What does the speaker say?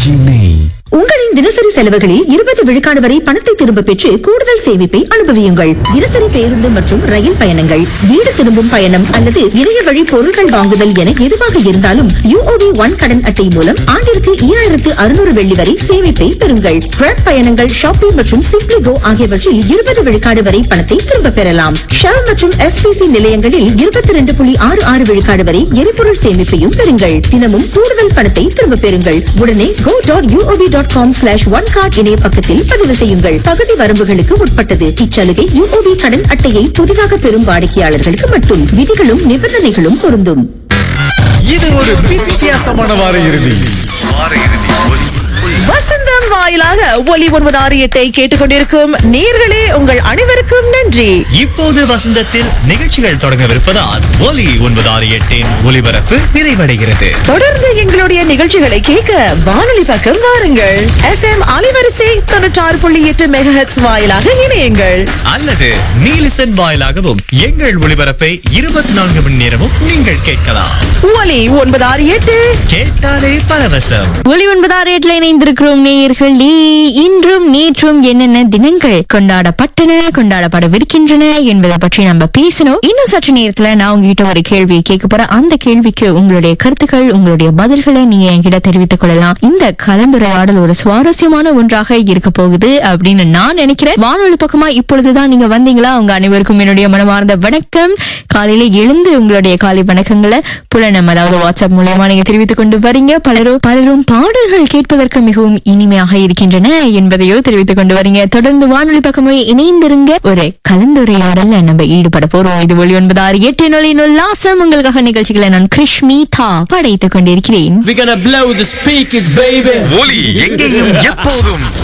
RKG நெய் உங்களின் தினசரி செலவுகளில் இருபது விழுக்காடு வரை பணத்தை திரும்ப பெற்று கூடுதல் சேமிப்பை அனுபவியுங்கள் தினசரி பேருந்து மற்றும் ரயில் பயணங்கள் வீடு திரும்பும் பயணம் அல்லது இணைய வழி பொருட்கள் வாங்குதல் என எதுவாக இருந்தாலும் யூஓபி ஒன் கடன் அட்டை மூலம் ஆண்டிற்கு ஈராயிரத்து அறுநூறு வெள்ளி வரை சேமிப்பை பெறுங்கள் ட்ரக் பயணங்கள் ஷாப்பிங் மற்றும் சிப்ளி கோ ஆகியவற்றில் இருபது விழுக்காடு வரை பணத்தை திரும்ப பெறலாம் ஷெல் மற்றும் எஸ்பிசி நிலையங்களில் இருபத்தி ரெண்டு புள்ளி ஆறு ஆறு விழுக்காடு வரை எரிபொருள் சேமிப்பையும் பெறுங்கள் தினமும் கூடுதல் பணத்தை திரும்ப பெறுங்கள் உடனே go dot UOB dot com slash one card இணைய பக்கத்தில் பதிவு செய்யுங்கள் தகுதி வரம்புகளுக்கு உட்பட்டது இச்சலுகை யூஓபி கடன் அட்டையை புதிதாக பெறும் வாடிக்கையாளர்களுக்கு மட்டும் விதிகளும் நிபந்தனைகளும் பொருந்தும் இது ஒரு வித்தியாசமான வார இறுதி வசந்தம் வாயிலாக ஒலி ஒன்பது ஆறு எட்டை கேட்டுக்கொண்டிருக்கும் நேர்களே உங்கள் அனைவருக்கும் நன்றி இப்போது வசந்தத்தில் நிகழ்ச்சிகள் தொடங்கவிருப்பதால் ஒலி ஒன்பது ஆறு எட்டின் ஒலிபரப்பு நிறைவடைகிறது தொடர்ந்து எங்களுடைய நிகழ்ச்சிகளை கேட்க வானொலி பக்கம் வாருங்கள் எஃப் எம் அலைவரிசை தொண்ணூற்றாறு புள்ளி எட்டு மெகஹெட்ஸ் வாயிலாக இணையுங்கள் அல்லது நீலிசன் வாயிலாகவும் எங்கள் ஒளிபரப்பை இருபத்தி நான்கு மணி நேரமும் நீங்கள் கேட்கலாம் ஒலி ஒன்பது ஆறு எட்டு கேட்டாலே பரவசம் ஒலி ஒன்பதாறு எட்டுல இணைந்திருக்கிறோம் நேயர்களே இன்றும் நேற்றும் என்னென்ன தினங்கள் கொண்டாடப்பட்டன கொண்டாடப்படவிருக்கின்றன என்பதை பற்றி நம்ம பேசணும் இன்னும் சற்று நேரத்துல நான் உங்ககிட்ட ஒரு கேள்வி கேட்க போறேன் அந்த கேள்விக்கு உங்களுடைய கருத்துக்கள் உங்களுடைய பதில்களை நீங்க என்கிட்ட தெரிவித்துக் கொள்ளலாம் இந்த கலந்துரையாடல் ஒரு சுவாரஸ்யமான ஒன்றாக இருக்க போகுது அப்படின்னு நான் நினைக்கிறேன் வானொலி பக்கமா இப்பொழுதுதான் நீங்க வந்தீங்களா உங்க அனைவருக்கும் என்னுடைய மனமார்ந்த வணக்கம் காலையில எழுந்து உங்களுடைய காலை வணக்கங்களை புலனம் அதாவது வாட்ஸ்அப் மூலயமா நீங்க தெரிவித்துக் கொண்டு வரீங்க பலரும் பலரும் பாடல்கள் கேட்பதற்கு மிகவும் இனிமையாக இருக்கின்றன என்பதையோ தெரிவித்துக் கொண்டு வரீங்க தொடர்ந்து வானொலி பக்கமே இணைந்திருங்க ஒரு கலந்துரையாடல்ல நம்ம ஈடுபட போறோம் இது ஒளி ஒன்பது ஆறு எட்டு நொழி நொல்லாசம் உங்களுக்காக நிகழ்ச்சிகளை நான் கிருஷ்மிதா படைத்துக் கொண்டிருக்கிறேன் We're gonna blow the speakers, baby. ஒலி எங்கேயும் எப்போதும்